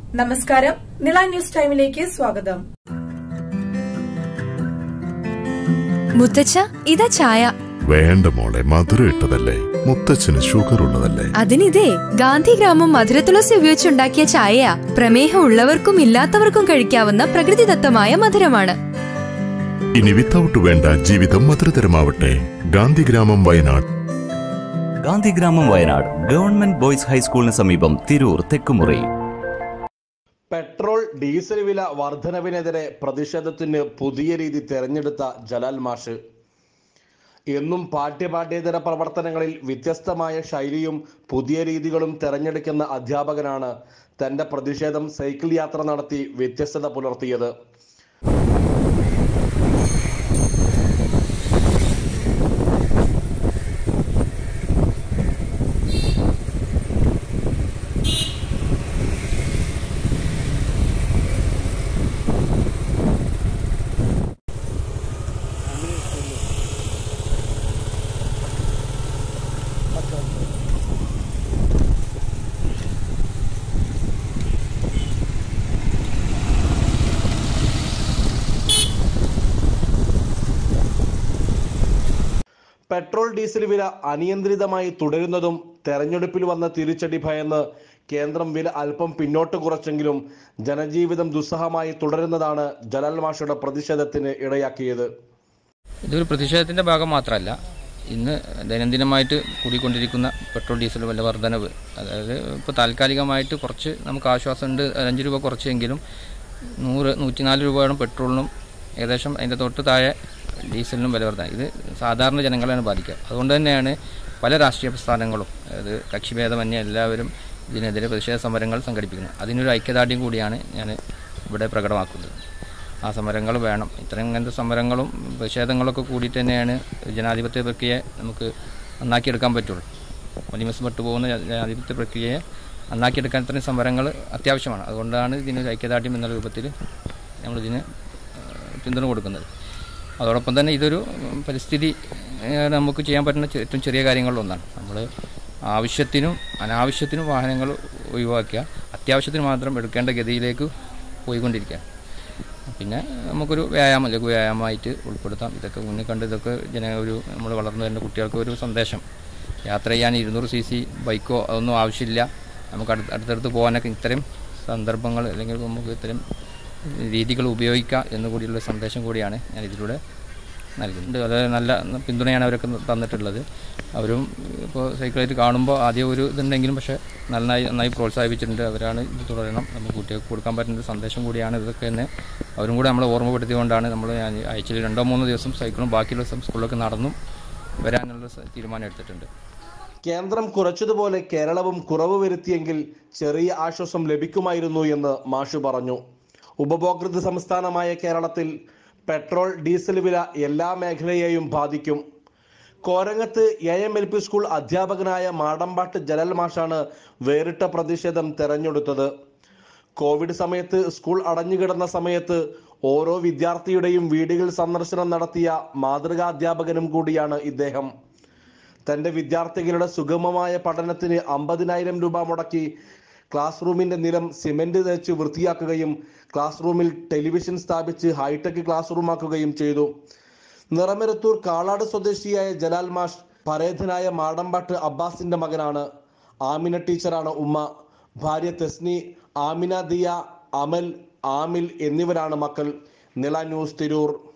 നമസ്കാരം നിള ന്യൂസ് ടൈമിലേക്ക് സ്വാഗതം മുത്തച്ഛ ഇതാ ചായ വേണ്ട മോളെ മധുരം ഇട്ടതല്ലേ മുത്തച്ഛന് ഷുഗർ ഉള്ളതല്ലേ അതിനിതേ ഗാന്ധിഗ്രാമം മധുരത്തുളസി ഉപയോഗിച്ചുണ്ടാക്കിയ ചായയാ പ്രമേഹം ഉള്ളവർക്കും ഇല്ലാത്തവർക്കും കഴിക്കാവുന്ന പ്രകൃതിദത്തമായ മധുരമാണ് ഇനി വിത്തൗട്ട് വേണ്ട ജീവിതം മധുരതരമാവട്ടെ ഗാന്ധിഗ്രാമം വയനാട് ഗാന്ധിഗ്രാമം വയനാട് ഗവൺമെന്റ് ബോയ്സ് ഹൈസ്കൂളിന് സമീപം തിരൂർ തെക്കുമുറി പെട്രോൾ ഡീസൽ വില വർധനവിനെതിരെ പ്രതിഷേധത്തിന് പുതിയ രീതി തെരഞ്ഞെടുത്ത ജലാൽ മാഷ് എന്നും പാഠ്യപാഠ്യേതര പ്രവർത്തനങ്ങളിൽ വ്യത്യസ്തമായ ശൈലിയും പുതിയ രീതികളും തെരഞ്ഞെടുക്കുന്ന അധ്യാപകനാണ് തന്റെ പ്രതിഷേധം സൈക്കിൾ യാത്ര നടത്തി വ്യത്യസ്തത പുലർത്തിയത് പെട്രോൾ ഡീസൽ വില അനിയന്ത്രിതമായി തുടരുന്നതും തെരഞ്ഞെടുപ്പിൽ വന്ന തിരിച്ചടി ഭയന്ന് കേന്ദ്രം വില അല്പം പിന്നോട്ട് കുറച്ചെങ്കിലും ജനജീവിതം ദുസ്സഹമായി തുടരുന്നതാണ് ജലാൽ മാഷയുടെ പ്രതിഷേധത്തിന് ഇടയാക്കിയത് ഇതൊരു പ്രതിഷേധത്തിൻ്റെ ഭാഗം മാത്രമല്ല ഇന്ന് ദൈനംദിനമായിട്ട് കൂടിക്കൊണ്ടിരിക്കുന്ന പെട്രോൾ ഡീസൽ വില വർധനവ് അതായത് ഇപ്പോൾ താൽക്കാലികമായിട്ട് കുറച്ച് നമുക്ക് ആശ്വാസമുണ്ട് അഞ്ച് രൂപ കുറച്ചെങ്കിലും നൂറ് നൂറ്റിനാല് രൂപയാണ് പെട്രോളിനും ഏകദേശം അതിൻ്റെ തൊട്ട് താഴെ ഡീസലിനും വില വർധന ഇത് സാധാരണ ജനങ്ങളെയാണ് ബാധിക്കുക അതുകൊണ്ട് തന്നെയാണ് പല രാഷ്ട്രീയ പ്രസ്ഥാനങ്ങളും അതായത് കക്ഷിഭേദമന്യേ എല്ലാവരും ഇതിനെതിരെ പ്രതിഷേധ സമരങ്ങൾ സംഘടിപ്പിക്കുന്നത് അതിനൊരു ഐക്യദാർഢ്യം കൂടിയാണ് ഞാൻ ഇവിടെ പ്രകടമാക്കുന്നത് ആ സമരങ്ങൾ വേണം ഇത്തരം ഇങ്ങനത്തെ സമരങ്ങളും പ്രതിഷേധങ്ങളൊക്കെ കൂടിയിട്ട് തന്നെയാണ് ജനാധിപത്യ പ്രക്രിയയെ നമുക്ക് നന്നാക്കിയെടുക്കാൻ പറ്റുള്ളൂ മലിമസ് പെട്ടുപോകുന്ന ജനാധിപത്യ പ്രക്രിയയെ നന്നാക്കിയെടുക്കാൻ ഇത്തരം സമരങ്ങൾ അത്യാവശ്യമാണ് അതുകൊണ്ടാണ് ഇതിനൊരു ഐക്യദാർഢ്യം എന്നുള്ള രൂപത്തിൽ നമ്മളിതിന് ഏഹ്, പിന്തുണ കൊടുക്കുന്നത് അതോടൊപ്പം തന്നെ ഇതൊരു ഉം, പരിസ്ഥിതി ഏഹ്, നമുക്ക് ചെയ്യാൻ പറ്റുന്ന ചെ- ഏറ്റവും ചെറിയ കാര്യങ്ങളിലൊന്നാണ് നമ്മൾ ആവശ്യത്തിനും അനാവശ്യത്തിനും വാഹനങ്ങൾ ഒഴിവാക്കുക അത്യാവശ്യത്തിന് മാത്രം എടുക്കേണ്ട ഗതിയിലേക്ക് പോയിക്കൊണ്ടിരിക്കുക പിന്നെ നമുക്കൊരു വ്യായാമം ലഘു വ്യായാമമായിട്ട് ഉൾപ്പെടുത്താം ഇതൊക്കെ മുന്നിൽ കണ്ട് ഇതൊക്കെ ജന ഒരു നമ്മൾ വളർന്നു വരുന്ന കുട്ടികൾക്ക് ഒരു സന്ദേശം യാത്ര ചെയ്യാൻ ഇരുന്നൂറ് സി സി ബൈക്കോ അതൊന്നും ആവശ്യമില്ല നമുക്ക് അടുത്ത് അടുത്തടുത്ത് പോകാനൊക്കെ ഇത്തരം സന്ദർഭങ്ങൾ അല്ലെങ്കിൽ നമുക്ക് ഇത്തരം രീതികൾ ഉപയോഗിക്കാം എന്ന് കൂടിയുള്ള സന്ദേശം കൂടിയാണ് ഞാൻ ഇതിലൂടെ നൽകുന്നുണ്ട് വളരെ നല്ല പിന്തുണയാണ് അവരൊക്കെ തന്നിട്ടുള്ളത് അവരും ഇപ്പോൾ സൈക്കിളായിട്ട് കാണുമ്പോൾ ആദ്യം ഒരു ഇതുണ്ടെങ്കിലും പക്ഷേ നന്നായി നന്നായി പ്രോത്സാഹിപ്പിച്ചിട്ടുണ്ട് അവരാണ് ഇത് തുടരണം നമുക്ക് കുട്ടികൾക്ക് കൊടുക്കാൻ പറ്റുന്ന ഒരു സന്ദേശം കൂടിയാണ് ഇതൊക്കെ തന്നെ അവരും കൂടെ നമ്മളെ ഓർമ്മപ്പെടുത്തിയതുകൊണ്ടാണ് നമ്മൾ ആഴ്ചയിൽ രണ്ടോ മൂന്നോ ദിവസം സൈക്കിളും ബാക്കിയുള്ള ദിവസം സ്കൂളിലൊക്കെ നടന്നും വരാനുള്ള സ- തീരുമാനം എടുത്തിട്ടുണ്ട് കേന്ദ്രം കുറച്ചതുപോലെ കേരളവും കുറവ് വരുത്തിയെങ്കിൽ ചെറിയ ആശ്വാസം ലഭിക്കുമായിരുന്നു എന്ന് മാഷു പറഞ്ഞു ഉപഭോക്തൃ സംസ്ഥാനമായ കേരളത്തിൽ പെട്രോൾ ഡീസൽ വില എല്ലാ മേഖലയെയും ബാധിക്കും Korangath A M L P school അധ്യാപകനായ മാടമ്പാട്ട് ജലൽ മാഷാണ് വേറിട്ട പ്രതിഷേധം തെരഞ്ഞെടുത്തത് കോവിഡ് സമയത്ത് സ്കൂൾ അടഞ്ഞുകിടന്ന സമയത്ത് ഓരോ വിദ്യാർത്ഥിയുടെയും വീടുകളിൽ സന്ദർശനം നടത്തിയ മാതൃകാ അധ്യാപകനും കൂടിയാണ് ഇദ്ദേഹം തന്റെ വിദ്യാർത്ഥികളുടെ സുഗമമായ പഠനത്തിന് അമ്പതിനായിരം രൂപ മുടക്കി ക്ലാസ് റൂമിന്റെ നിലം സിമന്റ് തേച്ച് വൃത്തിയാക്കുകയും ക്ലാസ് റൂമിൽ ടെലിവിഷൻ സ്ഥാപിച്ച് ഹൈടെക് ക്ലാസ് റൂമാക്കുകയും ചെയ്തു നിറമരത്തൂർ കാളാട് സ്വദേശിയായ ജലാൽ മാഷ് പരേതനായ മാടമ്പാട്ട് അബ്ബാസിന്റെ മകനാണ് ആമിന ടീച്ചറാണ് ഉമ്മ ഭാര്യ തെസ്നി ആമിന ദിയ അമൽ ആമിൽ എന്നിവരാണ് മക്കൾ നിള ന്യൂസ് തിരൂർ